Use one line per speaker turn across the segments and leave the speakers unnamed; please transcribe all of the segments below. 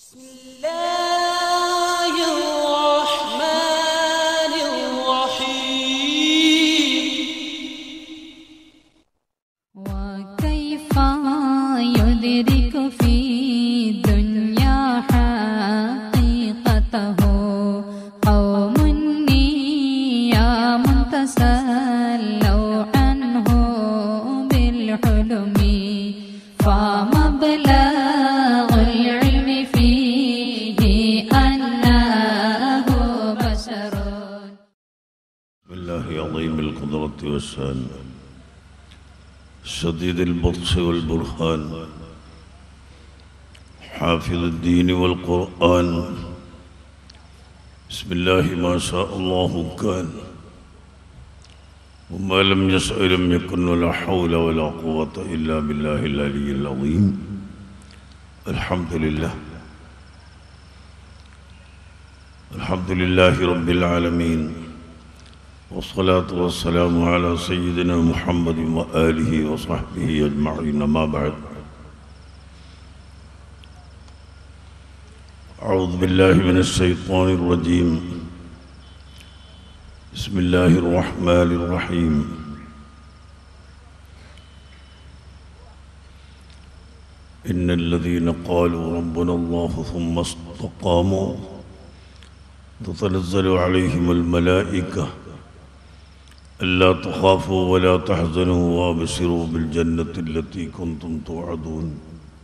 بسم الله الرحمن الرحيم
وكيف يدرك في الدنيا حقيقته قوم نيام تسلوا عنه بالحلم فمبلغ العلم فيه أنه بشر
بسم الله عظيم القدرة والشان شديد البطش والبرهان حافظ الدين والقرآن بسم الله ما شاء الله كان وما لم يشأ لم يكن ولا حول ولا قوة إلا بالله العلي العظيم الحمد لله الحمد لله رب العالمين والصلاة والسلام على سيدنا محمد وآله وصحبه أجمعين ما بعد أعوذ بالله من الشيطان الرجيم بسم الله الرحمن الرحيم إن الذين قالوا ربنا الله ثم استقاموا تتنزل عليهم الملائكة ألا تخافوا ولا تحزنوا وابشروا بالجنة التي كنتم توعدون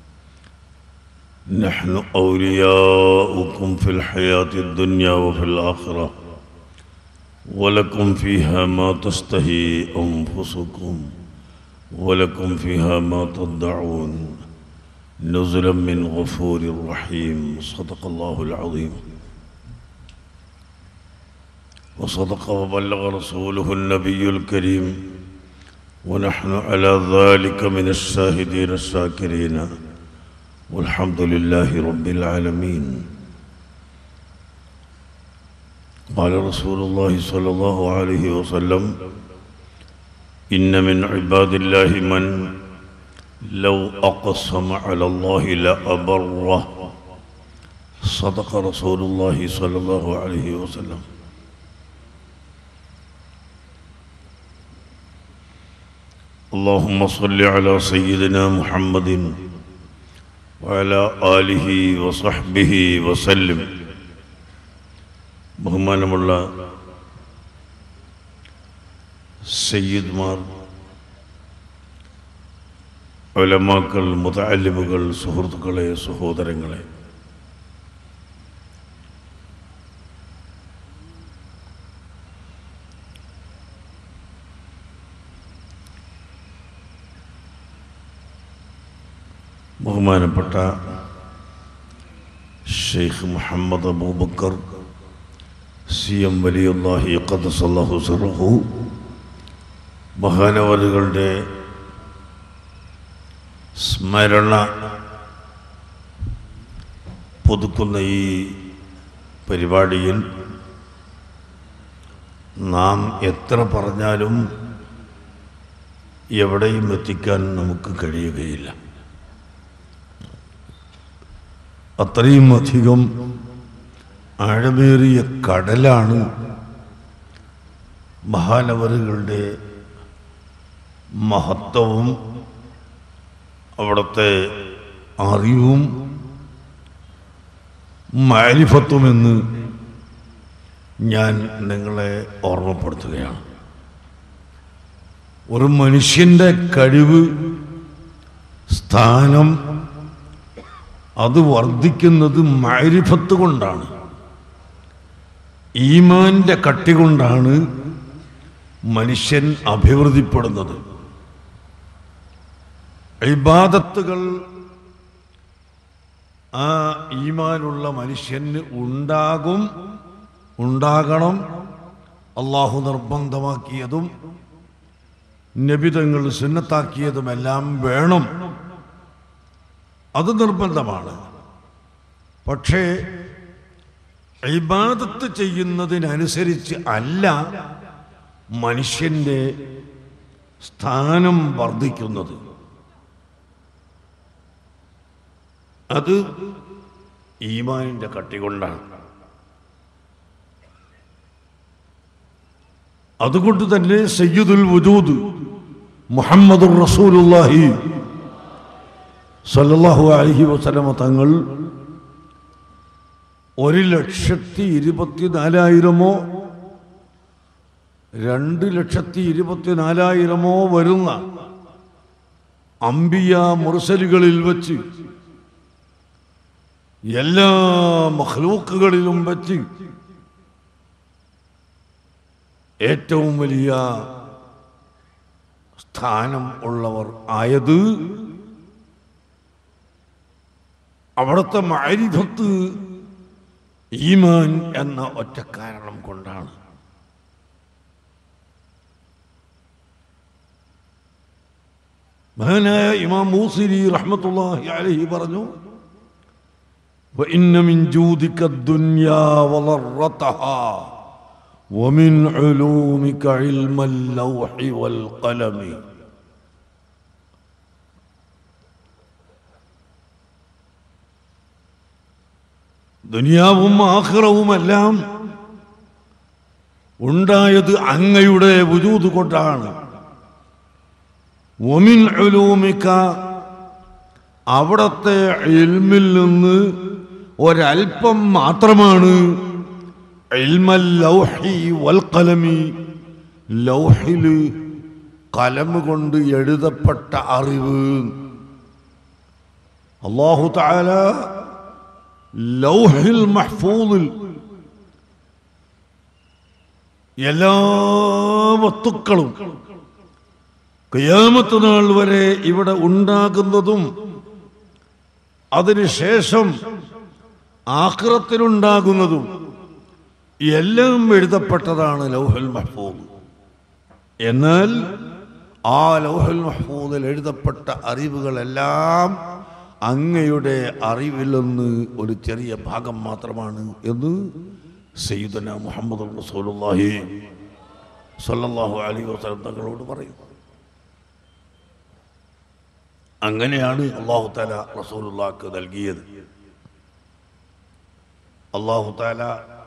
نحن أولياؤكم في الحياة الدنيا وفي الآخرة ولكم فيها ما تشتهي أنفسكم ولكم فيها ما تدعون نزلا من غفور رحيم صدق الله العظيم وصدق وبلغ رسوله النبي الكريم ونحن على ذلك من الشاهدين الشاكرين والحمد لله رب العالمين قال رسول الله صلى الله عليه وسلم إن من عباد الله من لو أقسم على الله لأبره صدق رسول الله صلى الله عليه وسلم اللهم صل على سيدنا محمد وعلى آله وصحبه وسلم ബഹുമാനമുള്ള സയ്യിദ്മാർ ഒലമാക്കൾ മുതഅല്ലിമുകൾ സുഹൃത്തുക്കളെ സഹോദരങ്ങളെ ബഹുമാനപ്പെട്ട ഷെയ്ഖ് മുഹമ്മദ് അബൂബക്കർ സി എം വലിയുല്ലാഹി ഖദ്സല്ലാഹു സിറഹു മഹാനവലുകളുടെ സ്മരണ പുതുക്കുന്ന ഈ പരിപാടിയിൽ നാം എത്ര പറഞ്ഞാലും എവിടെയും എത്തിക്കാൻ നമുക്ക് കഴിയുകയില്ല അത്രയും അധികം ആഴമേറിയ കടലാണ് മഹാനവറുകളുടെ മഹത്വവും അവിടുത്തെ അറിവും മാരിഫത്വമെന്ന് ഞാൻ നിങ്ങളെ ഓർമ്മപ്പെടുത്തുകയാണ് ഒരു മനുഷ്യൻ്റെ കഴിവ് സ്ഥാനം അത് വർദ്ധിക്കുന്നത് മാരിഫത്ത് കൊണ്ടാണ് ഈമാന്റെ കട്ടി കൊണ്ടാണ് മനുഷ്യൻ അഭിവൃദ്ധിപ്പെടുന്നത് ഇബാദത്തുകൾ ആ ഈമാനുള്ള മനുഷ്യന് ഉണ്ടാകും ഉണ്ടാകണം അള്ളാഹു നിർബന്ധമാക്കിയതും നബിതങ്ങൾ സുന്നത്താക്കിയതുമെല്ലാം വേണം അത് നിർബന്ധമാണ് പക്ഷേ ഇബാദത്ത് ചെയ്യുന്നതിനനുസരിച്ച് അല്ല മനുഷ്യൻ്റെ സ്ഥാനം വർദ്ധിക്കുന്നത് അത് ഈമാനിൻ്റെ കട്ടി കൊണ്ടാണ് അതുകൊണ്ട് തന്നെ സയ്യിദുൽ വജൂദ് മുഹമ്മദുർ റസൂലുള്ളാഹി സല്ലല്ലാഹു അലൈഹി വസല്ലമ തങ്ങൾ ഒരു ലക്ഷത്തി ഇരുപത്തിനാലായിരമോ രണ്ട് ലക്ഷത്തി ഇരുപത്തിനാലായിരമോ വരുന്ന അമ്പിയ മുർസലുകളിൽ വച്ച് എല്ലാ മഹ്ലൂക്കുകളിലും വച്ച് ഏറ്റവും വലിയ സ്ഥാനം ഉള്ളവർ ആയത് അവിടുത്തെ മാരിഫത്ത് ഈമാൻ എന്ന ഒറ്റ കാരണം കൊണ്ടാണ് മഹാനായ ഇമാം മൂസിരി റഹ്മത്തുള്ളാഹി അലൈഹി പറഞ്ഞു وإن من جودك الدنيا وضرتها ومن علومك علم اللوح والقلم ദുനിയാവും ആഹ്റവുമെല്ലാം ഉണ്ടായത് അങ്ങയുടെ വുജൂത് കൊണ്ടാണ് ഒമിൻ ഉലൂമിക്ക അവിടത്തെ ഇൽമിൽ നിന്ന് ഒരൽപ്പം മാത്രമാണ് ഇൽമൽ ലൗഹി വൽ കലമി ലൗഹില് കലം കൊണ്ട് എഴുതപ്പെട്ട അറിവ് അള്ളാഹു താല ലൗഹിൽ മഹ്ഫൂദിൽ എല്ലാ വസ്തുക്കളും കയ്യാമത്ത് നാൾ വരെ ഇവിടെ ഉണ്ടാകുന്നതും അതിനുശേഷം ആക്രത്തിലുണ്ടാകുന്നതും എല്ലാം എഴുതപ്പെട്ടതാണ് ലൗഹൽ മഹ്ഫൂദ് എന്നാൽ ആ ലൗഹൽ മഹ്ഫൂദിൽ എഴുതപ്പെട്ട അറിവുകളെല്ലാം അങ്ങയുടെ അറിവിൽ നിന്ന് ഒരു ചെറിയ ഭാഗം മാത്രമാണ് എന്ന് സയ്യിദന മുഹമ്മദ് റസൂലുള്ളാഹി സല്ലല്ലാഹു അലൈഹി വസല്ലം തങ്ങളോട് പറയും അങ്ങനെയാണ് അള്ളാഹു താല റസൂലുള്ളാഹ്ക്ക് നൽകിയത് അള്ളാഹു താല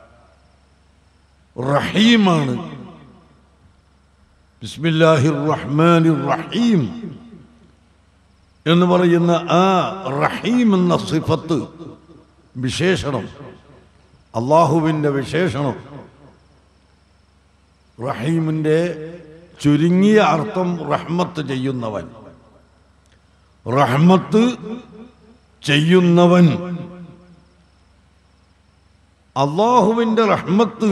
റഹീമാണ് ബിസ്മില്ലാഹിർ റഹ്മാനിർ റഹീം എന്ന് പറയുന്ന ആ റഹീം എന്ന സിഫത്ത് വിശേഷണം അള്ളാഹുവിൻ്റെ വിശേഷണം റഹീമിൻ്റെ ചുരുങ്ങിയ അർത്ഥം റഹ്മത്ത് ചെയ്യുന്നവൻ റഹ്മത്ത് ചെയ്യുന്നവൻ അള്ളാഹുവിൻ്റെ റഹ്മത്ത്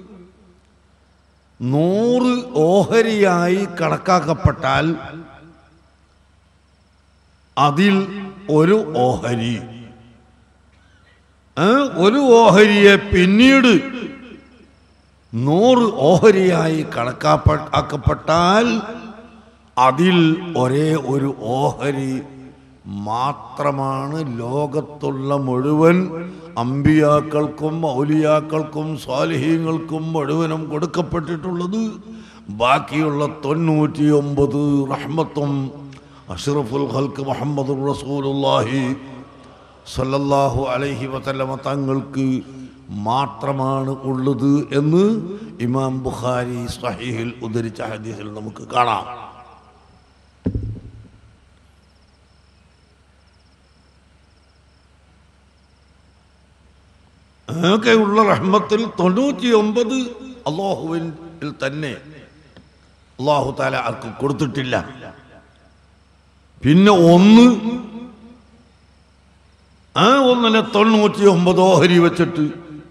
നൂറ് ഓഹരിയായി കണക്കാക്കപ്പെട്ടാൽ അതിൽ ഒരു ഓഹരി ആ ഒരു ഓഹരിയെ പിന്നീട് നൂറ് ഓഹരിയായി കണക്കാക്കപ്പെട്ടാൽ അതിൽ ഒരേ ഒരു ഓഹരി മാത്രമാണ് ലോകത്തുള്ള മുഴുവൻ അമ്പിയാക്കൾക്കും ഔലിയാക്കൾക്കും സ്വാലിഹീങ്ങൾക്കും മുഴുവനും കൊടുക്കപ്പെട്ടിട്ടുള്ളത് ബാക്കിയുള്ള തൊണ്ണൂറ്റി ഒമ്പത് റഹ്മത്തും അഷ്റഫുൽ ഖൽക്ക് മുഹമ്മദ് റസൂലുള്ളാഹി സല്ലല്ലാഹു അലൈഹി വസല്ലമ തങ്ങൾക്ക് മാത്രമാണ് ഉള്ളത് എന്ന് ഇമാം ബുഖാരി സ്വഹീഹിൽ ഉദ്ധരിച്ച ഹദീസിൽ നമുക്ക് കാണാം ആകെയുള്ള റഹ്മത്തിൽ തൊണ്ണൂറ്റി ഒമ്പത് അള്ളാഹുവിൽ തന്നെ അള്ളാഹു താല ആർക്ക് കൊടുത്തിട്ടില്ല പിന്നെ ഒന്ന് ആ ഒന്നിനെ തൊണ്ണൂറ്റി ഒമ്പത് ഓഹരി വെച്ചിട്ട്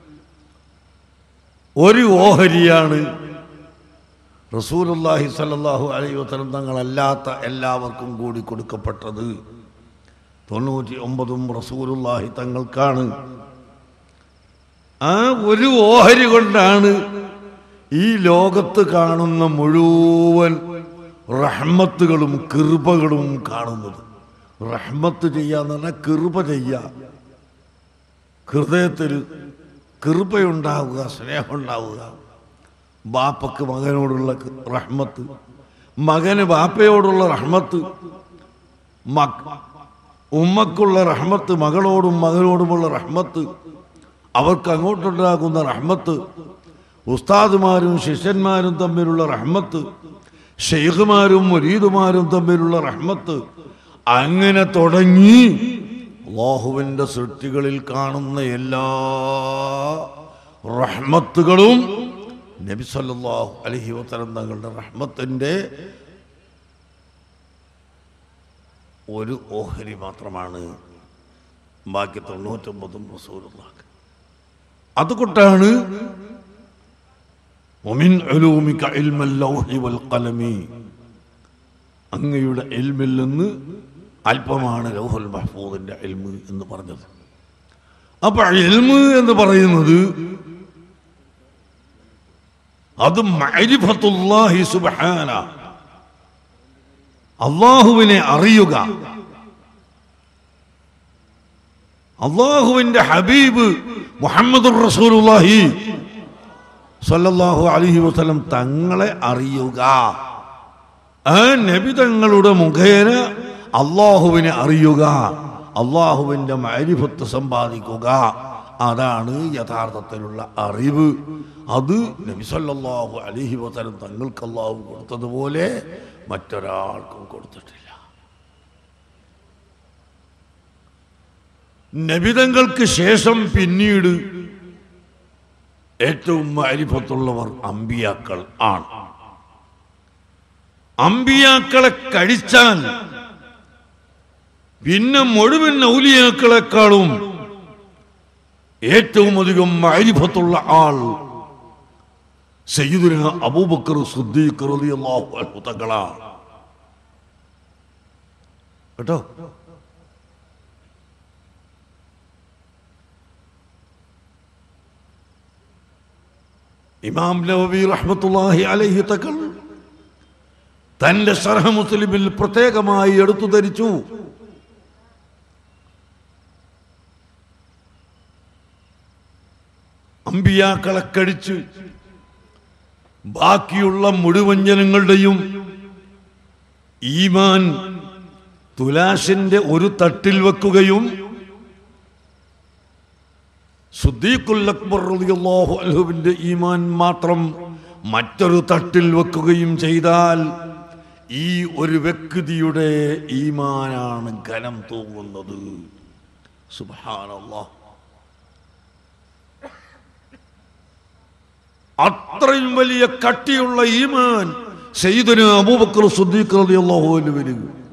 ഒരു ഓഹരിയാണ് റസൂലുല്ലാഹി സല്ലല്ലാഹു അലൈഹി വസല്ലം തങ്ങളല്ലാത്ത എല്ലാവർക്കും കൂടി കൊടുക്കപ്പെട്ടത് തൊണ്ണൂറ്റി ഒമ്പതും റസൂലുല്ലാഹി തങ്ങൾക്കാണ് ആ ഒരു ഓഹരി കൊണ്ടാണ് ഈ ലോകത്ത് കാണുന്ന മുഴുവൻ റഹ്മത്തുകളും കൃപകളും കാണുന്നത് റഹ്മത്ത് ചെയ്യാന്ന് പറഞ്ഞാൽ കൃപ ചെയ്യുക ഹൃദയത്തിൽ കൃപയുണ്ടാവുക സ്നേഹമുണ്ടാവുക ബാപ്പക്ക് മകനോടുള്ള ക- റഹ്മത്ത് മകന് ബാപ്പയോടുള്ള റഹ്മത്ത് മക്
ഉമ്മക്കുള്ള റഹ്മത്ത് മകളോടും മകനോടുമുള്ള റഹ്മത്ത് അവർക്ക് അങ്ങോട്ടുണ്ടാകുന്ന റഹ്മത്ത് ഉസ്താദുമാരും ശിഷ്യന്മാരും തമ്മിലുള്ള റഹ്മത്ത് ഷെയ്ഖുമാരും മുരീദുമാരും തമ്മിലുള്ള റഹ്മത്ത് അങ്ങനെ തുടങ്ങി അള്ളാഹുവിൻ്റെ സൃഷ്ടികളിൽ കാണുന്ന എല്ലാ റഹ്മത്തുകളും നബി സല്ലല്ലാഹു അലൈഹി വസല്ലം തങ്ങളുടെ റഹ്മത്തിൻ്റെ ഒരു ഓഹരി മാത്രമാണ് ബാക്കി തൊണ്ണൂറ്റൊമ്പതും റസൂലുള്ളാഹ് അതുകൊണ്ടാണ് ومن علومك علم اللوح والقلم അങ്ങയുടെ എൽമിൽ നിന്ന് അല്പമാണ് ലൗഹുൽ മഹ്ഫൂദിന്റെ എൽമ് എന്ന് പറഞ്ഞത് അപ്പൊ എൽമ് എന്ന് പറയുന്നത് അത് മഅരിഫത്തുല്ലാഹി സുബ്ഹാന അള്ളാഹുവിനെ അറിയുക അള്ളാഹുവിന്റെ ഹബീബ് മുഹമ്മദ് റസൂലുള്ളാഹി സല്ലല്ലാഹു അലൈഹി വസല്ലം തങ്ങളെ അറിയുക ആ നബി തങ്ങളുടെ മുഖേന അള്ളാഹുവിനെ അറിയുക അള്ളാഹുവിന്റെ മരിഫത്ത് സമ്പാദിക്കുക അതാണ് യഥാർത്ഥത്തിലുള്ള അറിവ് അത് നബി സല്ലല്ലാഹു അലൈഹി വസല്ലം തങ്ങൾക്ക് അള്ളാഹു കൊടുത്തതുപോലെ മറ്റൊരാൾക്കും കൊടുത്തിട്ടില്ല നബിതങ്ങൾക്ക് ശേഷം പിന്നീട് ഏറ്റവും അരിഫത്തുള്ളവർ അമ്പിയാക്കൾ ആണ് അമ്പിയാക്കളെ കഴിച്ചാൽ പിന്നെ മുഴുവൻ ഔലിയാക്കളെക്കാളും ഏറ്റവും അധികം അരിഫത്തുള്ള ആൾ സയ്യിദുന അബൂബക്കർ സുദ്ദീഖ് റളിയല്ലാഹു അൻഹു തങ്ങളാണ് കേട്ടോ ഇമാം നവവി റഹ്മത്തുള്ളാഹി അലൈഹി തങ്ങൾ തന്റെ ഷർഹ മുസ്ലിമിൽ പ്രത്യേകമായി എടുത്തു ധരിച്ചു അമ്പിയാക്കളെ കടിച്ച് ബാക്കിയുള്ള മുഴുവൻ ജനങ്ങളുടെയും ഈമാൻ തുലാശിന്റെ ഒരു തട്ടിൽ വെക്കുകയും സുദ്ദീഖുൽ അക്ബർ റളിയല്ലാഹു അൻഹുവിന്റെ ഈമാൻ മാത്രം മറ്റൊരു തട്ടിൽ വെക്കുകയും ചെയ്താൽ ഈ ഒരു വ്യക്തിയുടെ ഈമാനാണ് ഘനം തൂങ്ങുന്നത് സുബ്ഹാനല്ലാഹ് അത്രയും വലിയ കട്ടിയുള്ള ഈമാൻ സയ്യിദുന അബൂബക്കർ സുദ്ദീഖ് റളിയല്ലാഹു അൻഹുവിന്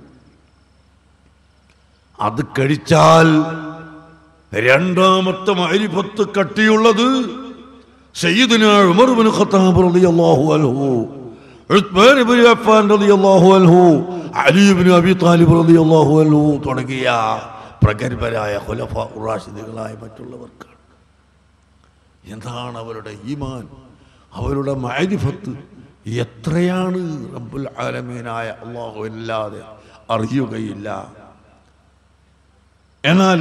അത് കഴിച്ചാൽ രണ്ടാമത്തെ മരിഫത്ത് കട്ടിയുള്ളത് സയ്യിദുന ഉമർ ഇബ്നു ഖത്താബ് റളിയല്ലാഹു അൻഹു ഉസ്മാൻ ഇബ്നു അഫ്ഫാൻ റളിയല്ലാഹു അൻഹു അലി ഇബ്നു അബി താലിബ് റളിയല്ലാഹു അൻഹു തുടങ്ങിയ പ്രഗത്ഭരായ ഖുലഫ റാഷിദുകളായ മറ്റുള്ളവർക്കാണ് എന്താണ് അവരുടെ ഈമാൻ അവരുടെ മരിഫത്ത് എത്രയാണ് റബ്ബുൽ ആലമീനായ അള്ളാഹു അല്ലാതെ അറിയുകയില്ല എന്നാൽ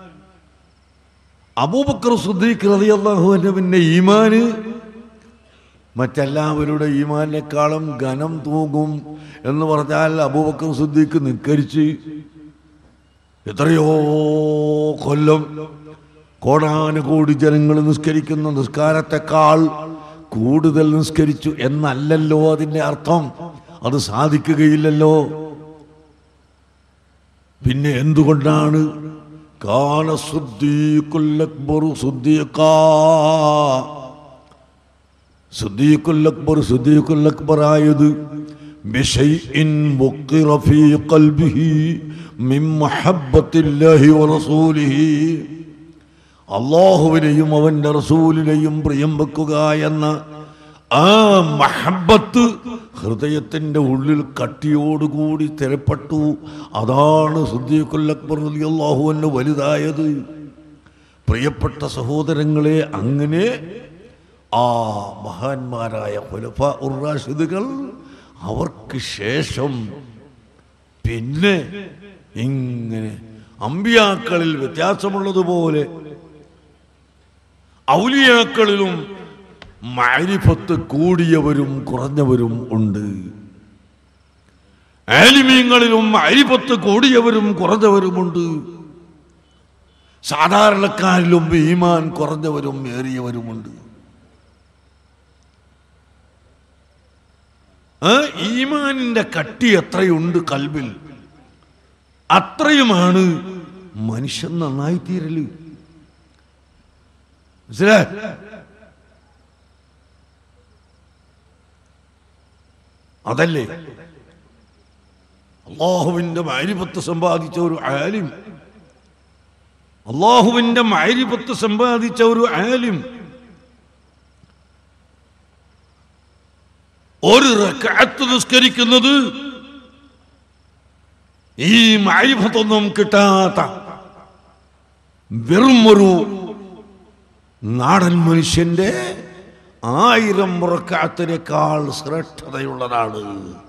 അബൂബക്കർ സുദ്ദീഖ് റളിയല്ലാഹുവിന്റെ ഈമാന് മറ്റെല്ലാവരുടെ ഈമാനേക്കാളും ഘനം തൂങ്ങും എന്ന് പറഞ്ഞാൽ അബൂബക്കർ സുദ്ദീഖ് നിക്കരിച്ച് എത്രയോ കൊല്ലം കോടാനുകോടി ജനങ്ങൾ നിസ്കരിക്കുന്ന നിസ്കാരത്തെക്കാൾ കൂടുതൽ നിസ്കരിച്ചു എന്നല്ലല്ലോ അതിന്റെ അർത്ഥം അത് സാധിക്കുകയില്ലല്ലോ പിന്നെ എന്തുകൊണ്ടാണ് കാന സുദ്ദീഖുൽ അക്ബർ സുദ്ദീഖാ സുദ്ദീഖുൽ അക്ബർ സുദ്ദീഖുൽ അക്ബർ ആയത് ബിശൈഇൻ മുഖിറ ഫീ ഖൽബിഹി മിൻ മഹബ്ബത്തില്ലാഹി വറസൂലിഹി അള്ളാഹുവിനെയും അവന്റെ റസൂലിനെയും പ്രിയം വെക്കുക എന്ന ആ മഹബത്ത് ഹൃദയത്തിന്റെ ഉള്ളിൽ കട്ടിയോടുകൂടി സ്ഥിരപ്പെട്ടു അതാണ് സുദ്ദീഖുൽ അക്ബർ അള്ളാഹു എന്ന് വലുതായത് പ്രിയപ്പെട്ട സഹോദരങ്ങളെ അങ്ങനെ ആ മഹാന്മാരായ ഖുലഫ ഉറാഷിദുകൾ അവർക്ക് ശേഷം പിന്നെ ഇങ്ങനെ അമ്പിയാക്കളിൽ വ്യത്യാസമുള്ളതുപോലെ ഔലിയാക്കളിലും മാരിഫത്ത് കൂടിയവരും കുറഞ്ഞവരും ഉണ്ട് ആലിമീങ്ങളിലും അരിപത്ത് കൂടിയവരും കുറഞ്ഞവരുമുണ്ട് സാധാരണക്കാരിലും ഈമാൻ കുറഞ്ഞവരും ഏറിയവരുമുണ്ട് ആ ഈമാനിന്റെ കട്ടി എത്രയുണ്ട് കൽബിൽ അത്രയുമാണ് മനുഷ്യൻ നന്നായി തീരല് മനസ്സിലാ അതല്ലേ അള്ളാഹുവിന്റെ മാരിപത്ത് സമ്പാദിച്ച ഒരു ആലിം അള്ളാഹുവിന്റെ മാരിപത്ത് സമ്പാദിച്ച ഒരു ആലിം ഒരു റക്അത്ത് നിസ്കരിക്കുന്നത് ഈ മാരിഫത്തൊന്നും കിട്ടാത്ത വെറും ഒരു നാടൻ മനുഷ്യന്റെ ആയിരം റക്അത്തിനേക്കാൾ ശ്രേഷ്ഠതയുള്ളതാണ്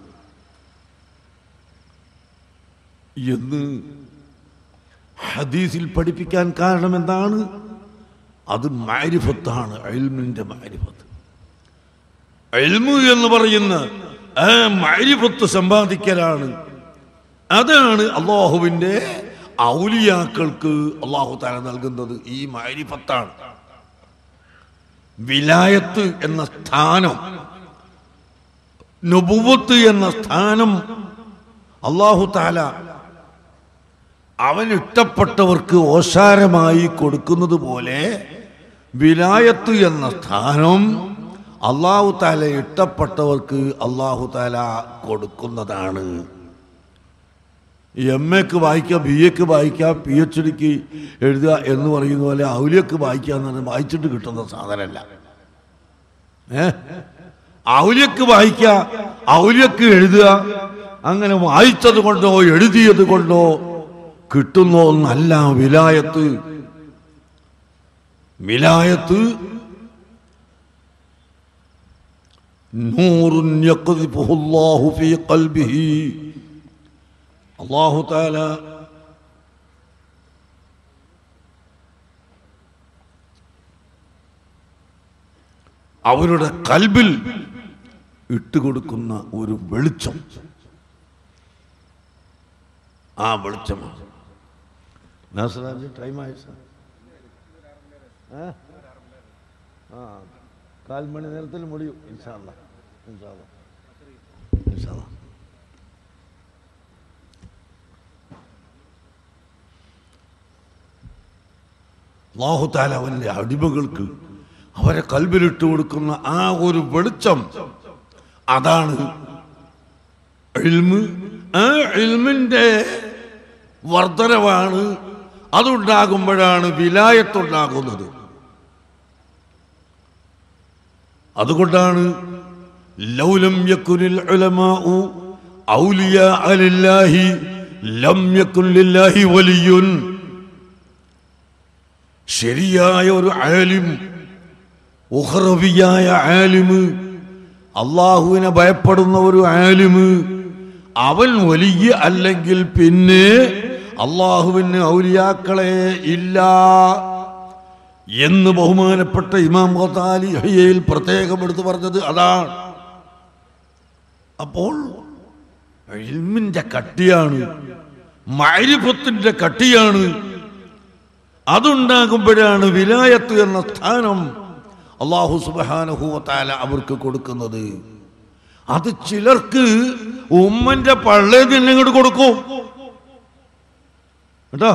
എന്ന് ഹദീസിൽ പഠിപ്പിക്കാൻ കാരണം എന്താണ് അത് മാരിഫത്താണ് അയൽമിന്റെ മാരിഫത്ത് എൽമു എന്ന് പറയുന്ന ആ മാരിഫത്ത് സമ്പാദിക്കലാണ് അതാണ് അള്ളാഹുവിൻ്റെ ഔലിയാക്കൾക്ക് അള്ളാഹു താല നൽകുന്നത് ഈ മാരിഫത്താണ് വിലായത്ത് എന്ന സ്ഥാനം നുബുവത്ത് എന്ന സ്ഥാനം അള്ളാഹു താല അവൻ ഇഷ്ടപ്പെട്ടവർക്ക് ഓശാരമായി കൊടുക്കുന്നത് പോലെ വിലായത്ത് എന്ന സ്ഥാനം അള്ളാഹു താല ഇഷ്ടപ്പെട്ടവർക്ക് അള്ളാഹു താല കൊടുക്കുന്നതാണ് എം എക്ക് വായിക്കുക ബി എക്ക് വായിക്കുക പി എച്ച് ഡിക്ക് എഴുതുക എന്ന് പറയുന്ന പോലെ ഔലിയക്ക് വായിക്കുക എന്ന് പറഞ്ഞാൽ വായിച്ചിട്ട് കിട്ടുന്ന സാധനമല്ല ഏ ഔലിയക്ക് വായിക്കുക ഔലിയക്ക് എഴുതുക അങ്ങനെ വായിച്ചത് കൊണ്ടോ എഴുതിയത് കൊണ്ടോ കിട്ടുന്ന ഒന്നല്ല വിലായത്ത് വിലായത്ത് نور يقذفه الله في قلبه അള്ളാഹു താല അവരുടെ കൽബിൽ ഇട്ടുകൊടുക്കുന്ന ഒരു വെളിച്ചം ആ വെളിച്ചമാണ് നാസറാജ് ടൈമായി സാർ ആ കാൽ മണി നേരത്തിൽ മുടിയും ഇൻഷാല്ല ഇൻഷാല്ല ഇൻഷാല്ല അള്ളാഹുത്താല അവൻ്റെ അടിമകൾക്ക് അവരെ കൽബിലിട്ട് കൊടുക്കുന്ന ആ ഒരു വെളിച്ചം അതാണ് ഇൽമ് ആ ഇൽമിൻ്റെ വർധനവാണ് അതുണ്ടാകുമ്പോഴാണ് വിലായത്തുണ്ടാകുന്നത് അതുകൊണ്ടാണ് ലൗലം യക്കുനിൽ ഉലമാഉ ഔലിയാ ലില്ലാഹി ലം യക്കുൻ ലില്ലാഹി വലിയുൻ ശരിയായ ഒരു ആലിം ഉഹ്റവിയായ ആലിമ് അള്ളാഹുവിനെ ഭയപ്പെടുന്ന ഒരു ആലിമ് അവൻ വലിയ അല്ലെങ്കിൽ പിന്നെ അള്ളാഹുവിന് ഔലിയാക്കളെ ഇല്ല എന്ന് ബഹുമാനപ്പെട്ട ഇമാം ഖത്താലി ഹയ്യയിൽ പ്രത്യേകം എടുത്തു പറഞ്ഞത് അതാണ് അപ്പോൾ ഇൽമിന്റെ കട്ടിയാണ് മാരിഫത്തിന്റെ കട്ടിയാണ് അതുണ്ടാകുമ്പോഴാണ് വിലായത്ത് എന്ന സ്ഥാനം അള്ളാഹു സുബാനുഭൂത്താല അവർക്ക് കൊടുക്കുന്നത് അത് ചിലർക്ക് ഉമ്മന്റെ പള്ളേ തന്നെ ഇങ്ങോട്ട് കൊടുക്കും കേട്ടോ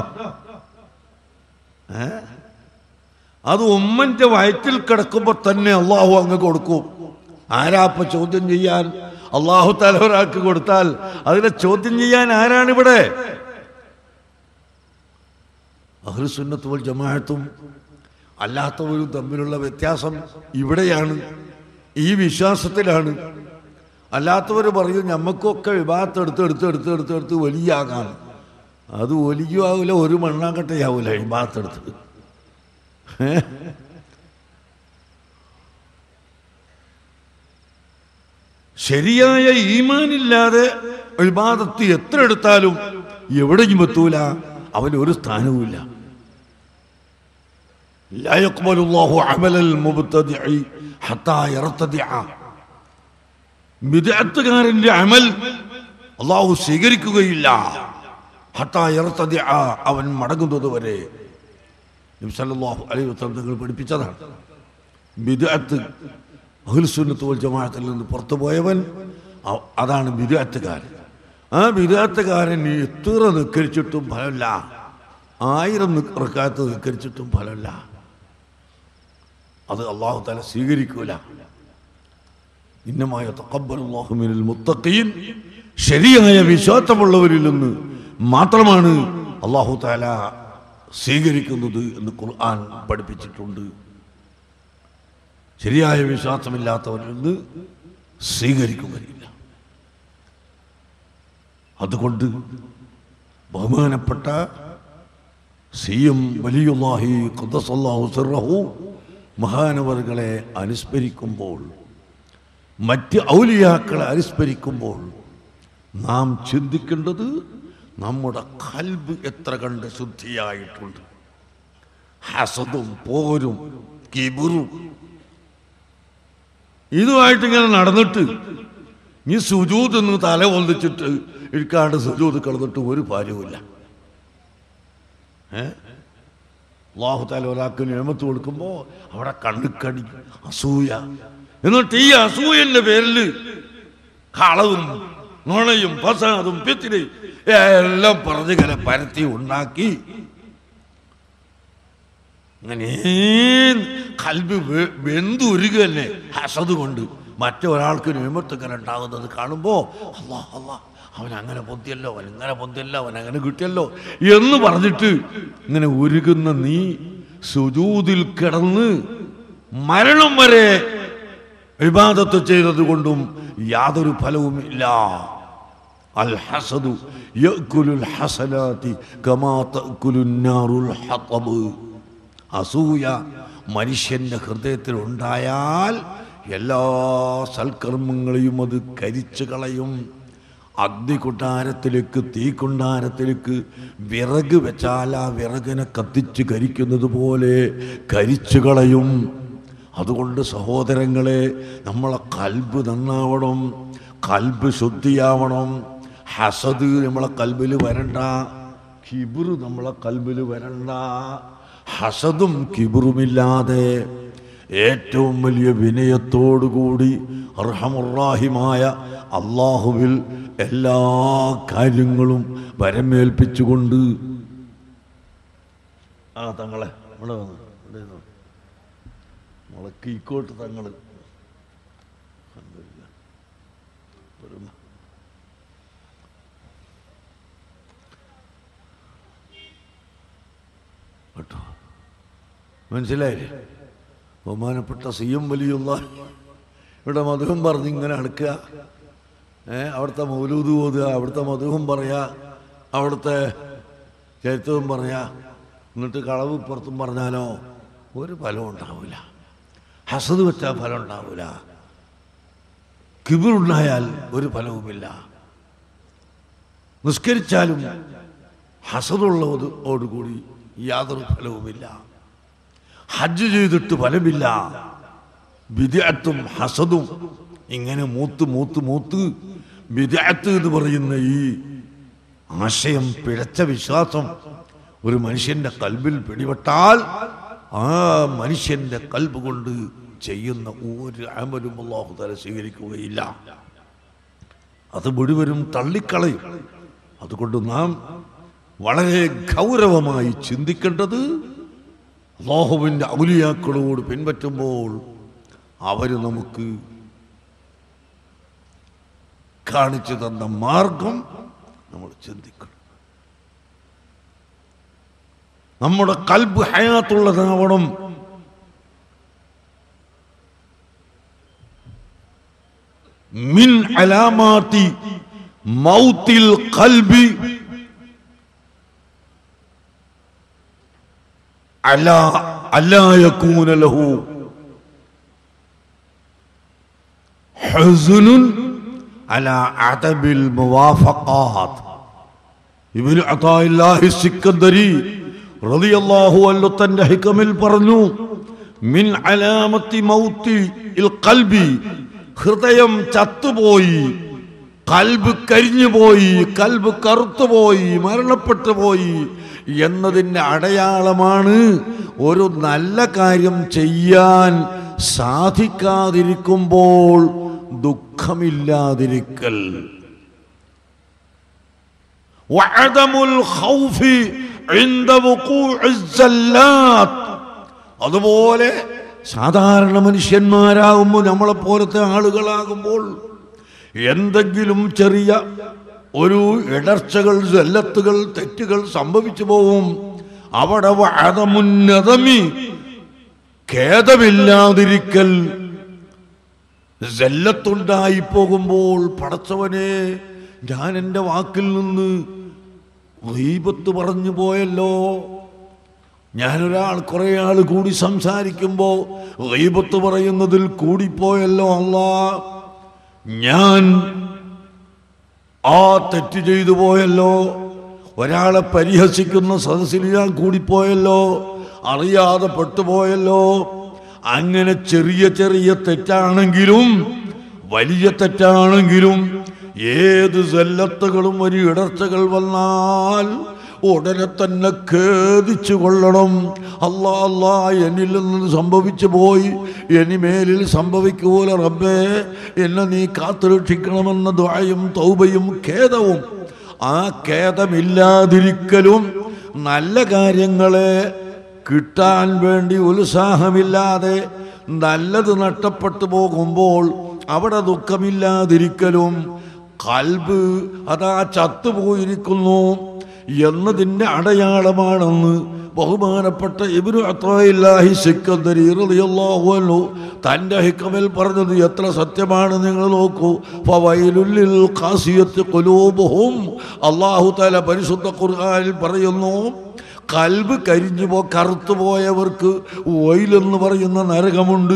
ഏ അത് ഉമ്മന്റെ വയറ്റിൽ കിടക്കുമ്പോ തന്നെ അള്ളാഹു അങ്ങ് കൊടുക്കും ആരാപ്പ ചോദ്യം ചെയ്യാൻ അള്ളാഹു തല ഒരാൾക്ക് കൊടുത്താൽ അതിനെ ചോദ്യം ചെയ്യാൻ ആരാണ് ഇവിടെ അഹ്ലുസുന്നത്ത് വൽ ജമാഅത്തും അല്ലാത്തവരും തമ്മിലുള്ള വ്യത്യാസം ഇവിടെയാണ് ഈ വിശ്വാസത്തിലാണ് അല്ലാത്തവർ പറയും ഞമ്മക്കൊക്കെ വിഭാഗത്ത് എടുത്ത് എടുത്ത് എടുത്ത് എടുത്ത് എടുത്ത് വലിയാകാം അത് വലിയും ആവില്ല ഒരു മണ്ണാങ്കട്ടയാവില്ല വിഭാഗത്തെടുത്ത് ശരിയായ ഈമാനില്ലാതെ വിവാദത്ത് എത്ര എടുത്താലും എവിടെയും എത്തൂല അവന് ഒരു സ്ഥാനവുമില്ല لا يقبل الله عمل المبتدع حتى يرتدع ബിദ്അത്തുകാരന്റെ അമൽ അള്ളാഹു സ്വീകരിക്കുകയില്ല ഹത്താ ഇറത്തതി അവൻ മടങ്ങുന്നത് വരെ നബി സല്ലല്ലാഹു അലൈഹി വസല്ലം തങ്ങൾ പഠിപ്പിച്ചതാണ് ബിദ്അത്ത് അഹ്ലുസുന്നത്ത് വൽ ജമാഅത്തിൽ നിന്ന് പുറത്തു പോയവൻ അ- അതാണ് ബിദ്അത്തുകാരൻ ആ ബിദ്അത്തുകാരൻ നീ എത്ര നിക്കരിച്ചിട്ടും ഫലമില്ല ആയിരം നിക്ക് റക്കാത്ത് നിക്കരിച്ചിട്ടും ഫലമില്ല അത് അള്ളാഹു താല സ്വീകരിക്കൂല ഇന്നമായ തക്കബലുമിനിൽ മുത്തഖീൻ ശരിയായ വിശ്വാസമുള്ളവരിൽ നിന്ന് മാത്രമാണ് അള്ളാഹു താല സ്വീകരിക്കുന്നത് എന്ന് ഖുർആൻ പഠിപ്പിച്ചിട്ടുണ്ട് ശരിയായ വിശ്വാസമില്ലാത്തവരിൽ നിന്ന് സ്വീകരിക്കുകയില്ല അതുകൊണ്ട് ബഹുമാനപ്പെട്ട സി എം വലിയുല്ലാഹി ഖുദ്ദസല്ലാഹു സിർറഹു മഹാനവറുകളെ അനുസ്മരിക്കുമ്പോൾ മറ്റ് ഔലിയാക്കളെ അനുസ്മരിക്കുമ്പോൾ നാം ചിന്തിക്കേണ്ടത് നമ്മുടെ കൽബ് എത്ര കണ്ട് ശുദ്ധിയായിട്ടുണ്ട് ഹസതും പോരും കിബിറും ഇതുമായിട്ട് ഇങ്ങനെ നടന്നിട്ട് ഈ സുജൂത് എന്ന് തല പൊന്തിച്ചിട്ട് ഇരിക്കാണ്ട് സുജൂത് കിടന്നിട്ട് ഒരു കാര്യവുമില്ല ഏ അള്ളാഹു താല ഒരാൾക്ക് നിയമത്ത് കൊടുക്കുമ്പോൾ അവിടെ കണ്ണുക്കടി അസൂയ എന്നിട്ട് ഈ അസൂയന്റെ പേരിൽ കളവും നുണയും ഫസാദും പിത്തിരി എല്ലാം പറഞ്ഞിങ്ങനെ പരത്തി ഉണ്ടാക്കി അങ്ങനെ കൽബ് വെ- വെന്തുരുക തന്നെ ഹസത് കൊണ്ട് മറ്റൊരാൾക്ക് നിയമത്തൊക്കെ ഉണ്ടാകുന്നത് കാണുമ്പോൾ അല്ലാ അല്ലാ അവൻ അങ്ങനെ പൊന്തിയല്ലോ അവൻ ഇങ്ങനെ പൊന്തിയല്ലോ അവൻ അങ്ങനെ കിട്ടിയല്ലോ എന്ന് പറഞ്ഞിട്ട് ഇങ്ങനെ ഉരുകുന്ന നീ സുജൂതിൽ കിടന്ന് മരണം വരെ വിവാദത്ത് ചെയ്തത് കൊണ്ടും യാതൊരു ഫലവുമില്ല അൽ ഹസദു യഅ്കുലുൽ ഹസനാതി കമാ തഅ്കുലുൻ നാറുൽ ഹതബ് അസൂയ മനുഷ്യന്റെ ഹൃദയത്തിൽ ഉണ്ടായാൽ എല്ലാ സൽക്കർമ്മങ്ങളെയും അത് കരിച്ചു കളയും അഗ്നികൊട്ടാരത്തിലേക്ക് തീക്കൊണ്ടാരത്തിലേക്ക് വിറക് വെച്ചാൽ ആ വിറകിനെ കത്തിച്ച് കരിക്കുന്നത് പോലെ കരിച്ചു കളയും അതുകൊണ്ട് സഹോദരങ്ങളെ നമ്മളെ കൽബ് നന്നാവണം കൽബ് ശുദ്ധിയാവണം ഹസദ് നമ്മളെ കൽബിൽ വരണ്ട കിബിറ് നമ്മളെ കൽബിൽ വരണ്ട ഹസദും കിബിറുമില്ലാതെ ഏറ്റവും വലിയ വിനയത്തോടുകൂടി അർഹമുറാഹിമായ അള്ളാഹുവിൽ എല്ലാ കാര്യങ്ങളും വരമേൽപ്പിച്ചുകൊണ്ട് ആ തങ്ങളെ ഇവിടെ വന്നു ഇവിടെ ഇരുന്നോ. നമ്മളെ കീക്കോട്ട് തങ്ങൾ കേട്ടോ മനസ്സിലായില്ലേ ബഹുമാനപ്പെട്ട സി എം വലിയുള്ള ഇവിടെ മധുവും പറഞ്ഞ് ഇങ്ങനെ അടുക്കുക ഏ അവിടുത്തെ മൗലൂദ് ഓതുക അവിടുത്തെ മധുവും പറയുക അവിടുത്തെ ചരിത്രവും പറയുക എന്നിട്ട് കളവ് പുറത്തും പറഞ്ഞാലോ ഒരു ഫലവും ഉണ്ടാവില്ല ഹസത് വെച്ചാൽ ഫലം ഉണ്ടാവില്ല കിബിറുണ്ടായാൽ ഒരു ഫലവുമില്ല നിസ്കരിച്ചാലും ഹസതുള്ളതോടുകൂടി യാതൊരു ഫലവുമില്ല ഹജ്ജ് ചെയ്തിട്ട് ഫലമില്ല വിദ്യാത്തും ഹസതും ഇങ്ങനെ മൂത്ത് മൂത്ത് മൂത്ത് വിദ്യാത്ത് എന്ന് പറയുന്ന ഈ ആശയം പിഴച്ച വിശ്വാസം ഒരു മനുഷ്യന്റെ കൽബിൽ പിടിപെട്ടാൽ ആ മനുഷ്യന്റെ കൽബ് കൊണ്ട് ചെയ്യുന്ന ഒരു അമലും അള്ളാഹു തല സ്വീകരിക്കുകയില്ല അത് മുഴുവനും തള്ളിക്കളയും അതുകൊണ്ട് നാം വളരെ ഗൗരവമായി ചിന്തിക്കേണ്ടത് അള്ളാഹുവിൻ്റെ ഔലിയാക്കളോട് പിൻപറ്റുമ്പോൾ അവർ നമുക്ക് കാണിച്ചു തന്ന മാർഗം നമ്മൾ ചിന്തിക്കണം നമ്മുടെ കൽബ് ഹയാത്തുള്ളതാവണം മിൻ അലാമാത്തി മൗത്തിൽ കൽബി അലാ അലാ യകൂന ലഹു ഹുസ്നുൻ അലാ അദബിൽ മുവാഫഖാത്ത് ഇബ്നു അതായില്ലാഹി സിക്കന്ദരി റളിയല്ലാഹു അൻഹു തന്റെ ഹിക്കമിൽ പറഞ്ഞു മിൻ അലാമത്തി മൗത്തി ഇൽ ഖൽബി ഹൃദയം ചത്തുപോയി കൽബ് കരിഞ്ഞുപോയി കൽബ് കറുത്തുപോയി മരണപ്പെട്ടു പോയി എന്നതിൻ്റെ അടയാളമാണ് ഒരു നല്ല കാര്യം ചെയ്യാൻ സാധിക്കാതിരിക്കുമ്പോൾ ദുഃഖമില്ലാതിരിക്കൽ وعدم الخوف عند وقوع الزلات അതുപോലെ സാധാരണ മനുഷ്യന്മാരാകുമ്പോൾ നമ്മളെ പോലത്തെ ആളുകളാകുമ്പോൾ എന്തെങ്കിലും ചെറിയ ഒരു ഇടർച്ചകൾ ജല്ലത്തുകൾ തെറ്റുകൾ സംഭവിച്ചു പോവും അവിടെ വഅദമുന്നതമി ഖേദമില്ലാതിരിക്കൽ ജല്ലത്തുണ്ടായി പോകുമ്പോൾ പടച്ചവനെ ഞാൻ എൻ്റെ വാക്കിൽ നിന്ന് ഗീബത്ത് പറഞ്ഞു പോയല്ലോ ഞാനൊരാൾ കുറെ ആൾ കൂടി സംസാരിക്കുമ്പോൾ ഗീബത്ത് പറയുന്നതിൽ കൂടിപ്പോയല്ലോ അല്ലാ ഞാൻ ആ തെറ്റ് ചെയ്തു പോയല്ലോ ഒരാളെ പരിഹസിക്കുന്ന സദസ്സിൽ ഞാൻ കൂടിപ്പോയല്ലോ അറിയാതെ പെട്ടുപോയല്ലോ അങ്ങനെ ചെറിയ ചെറിയ തെറ്റാണെങ്കിലും വലിയ തെറ്റാണെങ്കിലും ഏത് സെല്ലത്തുകളും ഒരു ഇടർച്ചകൾ വന്നാൽ ഉടനെ തന്നെ ഖേദിച്ചു കൊള്ളണം അല്ലാ അല്ലാ എന്നിൽ നിന്ന് സംഭവിച്ചു പോയി ഇനി മേലിൽ സംഭവിക്കൂല റബ്ബേ എന്നെ നീ കാത്തുരക്ഷിക്കണമെന്ന ദ്വായും തൗബയും ഖേദവും ആ ഖേദമില്ലാതിരിക്കലും നല്ല കാര്യങ്ങളെ കിട്ടാൻ വേണ്ടി ഉത്സാഹമില്ലാതെ നല്ലത് നഷ്ടപ്പെട്ടു പോകുമ്പോൾ അവിടെ ദുഃഖമില്ലാതിരിക്കലും കൽബ് അതാ ചത്തുപോയിരിക്കുന്നു എന്നതിൻ്റെ അടയാളമാണെന്ന് ബഹുമാനപ്പെട്ട ഇബ്നു അത്തായില്ലാഹി സിക്കന്ദരി റളിയല്ലാഹു അൻഹു തൻ്റെ ഹിക്കമിൽ പറഞ്ഞത് എത്ര സത്യമാണ് നിങ്ങൾ നോക്കൂ ഫവൈലുല്ലിൽ ഖാസിയത്ത് ഖുലൂബുഹും അല്ലാഹു തആല പരിശുദ്ധ ഖുർആനിൽ പറയുന്നു കൽബ് കരിഞ്ഞു പോ കറുത്തു പോയവർക്ക് ഒയിലെന്ന് പറയുന്ന നരകമുണ്ട്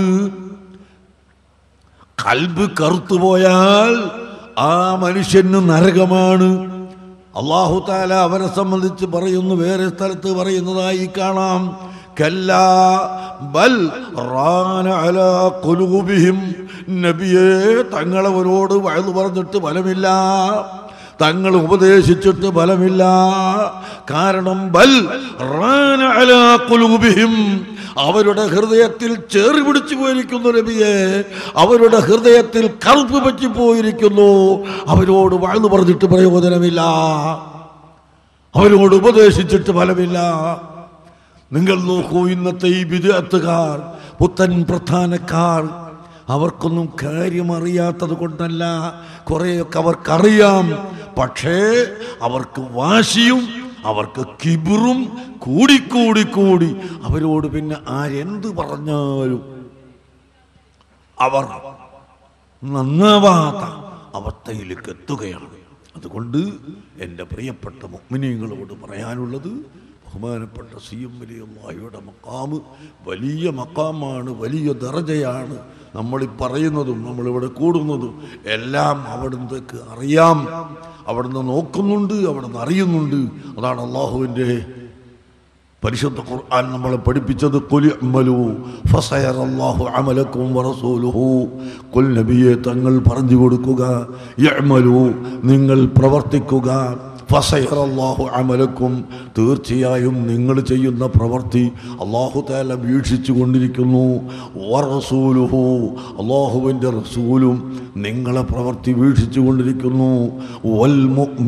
കൽബ് കറുത്തുപോയാൽ ആ മനുഷ്യന് നരകമാണ് അള്ളാഹു താല അവരെ സംബന്ധിച്ച് പറയുന്നു വേറെ സ്ഥലത്ത് പറയുന്നതായി കാണാം കല്ലാ ബൽ റാന അലാ ഖുലൂബിഹിം നബിയെ തങ്ങളവരോട് വഴുതു പറഞ്ഞിട്ട് ഫലമില്ല തങ്ങൾ ഉപദേശിച്ചിട്ട് ഫലമില്ല കാരണം ബൽ റാന അലാ ഖുലൂബിഹിം അവരുടെ ഹൃദയത്തിൽ ചേറി പിടിച്ചു പോയിരിക്കുന്നു നബിയെ അവരുടെ ഹൃദയത്തിൽ കറുപ്പ് പറ്റി പോയിരിക്കുന്നു അവരോട് വാഴ്ന്നു പറഞ്ഞിട്ട് പ്രയോജനമില്ല അവരോട് ഉപദേശിച്ചിട്ട് ഫലമില്ല നിങ്ങൾ നോക്കൂ ഇന്നത്തെ ഈ വിദഗ്ധക്കാർ പുത്തൻ പ്രധാനക്കാർ അവർക്കൊന്നും കാര്യം അറിയാത്തത് കൊണ്ടല്ല കുറേയൊക്കെ അവർക്കറിയാം പക്ഷേ അവർക്ക് വാശിയും അവർക്ക് കിബിറും കൂടിക്കൂടി കൂടി അവരോട് പിന്നെ ആരെന്ത് പറഞ്ഞാലും അവർ നന്നാവാത്ത അവസ്ഥയിലേക്ക് എത്തുകയാണ് അതുകൊണ്ട് എൻ്റെ പ്രിയപ്പെട്ട മുഗ്മിനീങ്ങളോട് പറയാനുള്ളത് ബഹുമാനപ്പെട്ട സി എം വലിയ അള്ളാഹിയുടെ മക്കാമ് വലിയ മക്കാമാണ് വലിയ ദർജയാണ് നമ്മളീ പറയുന്നതും നമ്മളിവിടെ കൂടുന്നതും എല്ലാം അവിടുന്നേക്ക് അറിയാം അവിടുന്ന് നോക്കുന്നുണ്ട് അവിടുന്ന് അറിയുന്നുണ്ട് അതാണ് അള്ളാഹുവിൻ്റെ പരിശുദ്ധ ഖുർആൻ നമ്മളെ പഠിപ്പിച്ചത് കുലി അമലു ഫസയറല്ലാഹു അമലക്കും വറസൂലുഹു കുൽ നബിയെ തങ്ങൾ പറഞ്ഞു കൊടുക്കുക യഅമലു നിങ്ങൾ പ്രവർത്തിക്കുക ഫസയറല്ലാഹു അമലക്കും തീർച്ചയായും നിങ്ങൾ ചെയ്യുന്ന പ്രവൃത്തി അള്ളാഹു താല വീക്ഷിച്ചു കൊണ്ടിരിക്കുന്നു വറസൂലുഹു അള്ളാഹുവിൻ്റെ റസൂലും നിങ്ങളെ പ്രവൃത്തി വീക്ഷിച്ചു കൊണ്ടിരിക്കുന്നു വൽ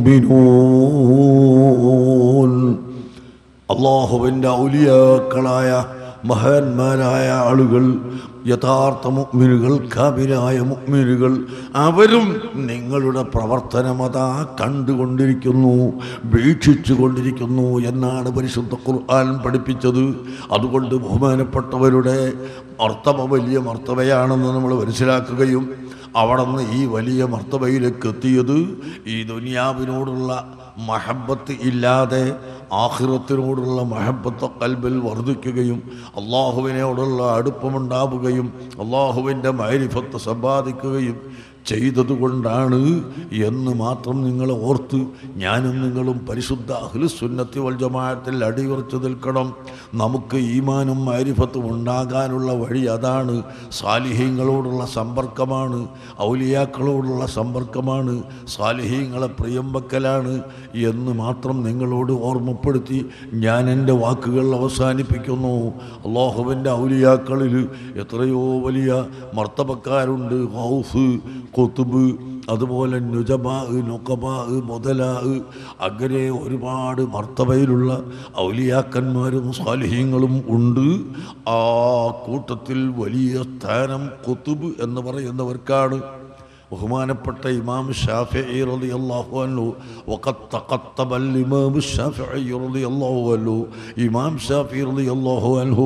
മുഅ്മിനൂൻ അള്ളാഹുവിൻ്റെ ഔലിയാക്കളായ മഹാന്മാരായ ആളുകൾ യഥാർത്ഥ മുഗ്മിനുകൾ കാബിലായ മുഗ്മിനുകൾ അവരും നിങ്ങളുടെ പ്രവർത്തനം അതാ കണ്ടുകൊണ്ടിരിക്കുന്നു വീക്ഷിച്ചു കൊണ്ടിരിക്കുന്നു എന്നാണ് പരിശുദ്ധ ഖുർആൻ പഠിപ്പിച്ചത് അതുകൊണ്ട് ബഹുമാനപ്പെട്ടവരുടെ മർത്തവ വലിയ മർത്തവയാണെന്ന് നമ്മൾ മനസ്സിലാക്കുകയും അവിടെ നിന്ന് ഈ വലിയ മർത്തവയിലേക്ക് എത്തിയത് ഈ ദുനിയാവിനോടുള്ള മഹബത്ത് ഇല്ലാതെ ആഹിറത്തിനോടുള്ള മഹബത്ത് കൽബിൽ വർദ്ധിക്കുകയും അള്ളാഹുവിനോടുള്ള അടുപ്പമുണ്ടാവുകയും അള്ളാഹുവിൻ്റെ മൈരിഫത്ത് സമ്പാദിക്കുകയും ചെയ്തതുകൊണ്ടാണ് എന്ന് മാത്രം നിങ്ങൾ ഓർത്ത് ഞാനും നിങ്ങളും പരിശുദ്ധ അഹ്ലുസുന്നത്തി വൽ ജമാഅത്തിൽ അടിയുറച്ചു നിൽക്കണം നമുക്ക് ഈമാനും മാരിഫത്തും ഉണ്ടാകാനുള്ള വഴി അതാണ് സാലിഹീങ്ങളോടുള്ള സമ്പർക്കമാണ് ഔലിയാക്കളോടുള്ള സമ്പർക്കമാണ് സാലിഹീങ്ങളെ പ്രിയം വെക്കലാണ് എന്ന് മാത്രം നിങ്ങളോട് ഓർമ്മപ്പെടുത്തി ഞാൻ എൻ്റെ വാക്കുകൾ അവസാനിപ്പിക്കുന്നു അള്ളാഹുവിൻ്റെ ഔലിയാക്കളിൽ എത്രയോ വലിയ മർത്തബക്കാരുണ്ട് ഹൗസ് കൊത്തുബ് അതുപോലെ നുജബാ നുക്കബാ മുതലാ അങ്ങനെ ഒരുപാട് മർത്തബയിലുള്ള ഔലിയാക്കന്മാരും സ്വാലിഹ്യങ്ങളും ഉണ്ട് ആ കൂട്ടത്തിൽ വലിയ സ്ഥാനം കൊത്തുബ് എന്ന് പറയുന്നവർക്കാണ് ബഹുമാനപ്പെട്ട ഇമാം ഷാഫിഈ റളിയല്ലാഹു അൻഹു വഖദ് തഖത്തബ അൽ ഇമാം ഷാഫിഈ റളിയല്ലാഹു അൻഹു ഇമാം ഷാഫിഈ റളിയല്ലാഹു അൻഹു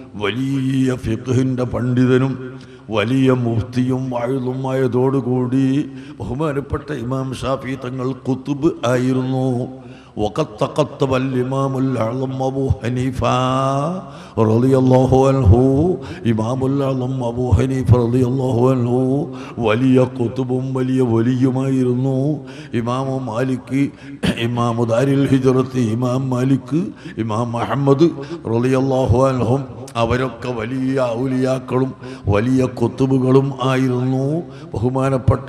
വലിയ ഫിഖ്ഹിൻ്റെ പണ്ഡിതനും വലിയ മുഫ്തിയും വാഴുതുമായതോടുകൂടി ബഹുമാനപ്പെട്ട ഇമാം ഷാഫി തങ്ങൾ കുത്തുബ് ആയിരുന്നു وقد تقطب الإمام الأعظم أبو حنيفة رضي الله عنه إمام الأعظم أبو حنيفة رضي الله عنه വലിയ കുത്തുബും വലിയ വലിയുമായിരുന്നു ഇമാം മാലിക് ഇമാം ദാരിൽ ഹിജറത്ത് ഇമാം മാലിക് ഇമാം അഹമ്മദ് റളിയല്ലാഹു അൻഹും അവരൊക്കെ വലിയ ഔലിയാക്കളും വലിയ കുത്തുബുകളും ആയിരുന്നു ബഹുമാനപ്പെട്ട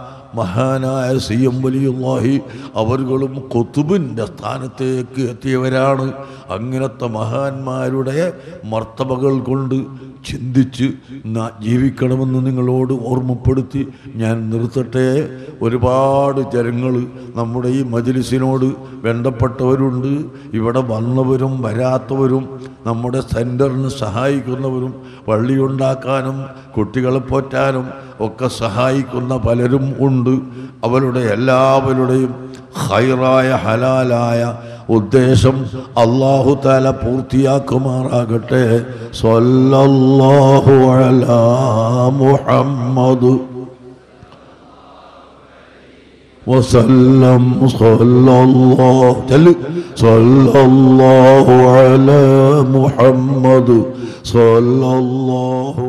മഹാനായ സി എം വലിയുള്ളാഹി അവർകളും കൊത്തുബിൻ്റെ സ്ഥാനത്തേക്ക് എത്തിയവരാണ് അങ്ങനത്തെ മഹാന്മാരുടെ മർത്തബകൾ കൊണ്ട് ചിന്തിച്ച് ന- ജീവിക്കണമെന്ന് നിങ്ങളോട് ഓർമ്മപ്പെടുത്തി ഞാൻ നിർത്തട്ടെ ഒരുപാട് ജനങ്ങൾ നമ്മുടെ ഈ മജ്ലിസിനോട് ബന്ധപ്പെട്ടവരുണ്ട് ഇവിടെ വന്നവരും വരാത്തവരും നമ്മുടെ സെൻറ്ററിന് സഹായിക്കുന്നവരും പള്ളിയുണ്ടാക്കാനും കുട്ടികളെ പോറ്റാനും ഒക്കെ സഹായിക്കുന്ന പലരും ഉണ്ട് അവരുടെ എല്ലാവരുടെയും ഹൈറായ ഹലാലായ ഉദ്ദേശം അള്ളാഹു താല പൂർത്തിയാക്കുമാറാകട്ടെ സ്വല്ലല്ലാഹു അലാ മുഹമ്മദ് وسلم صلى الله تل صلى الله على محمد صلى الله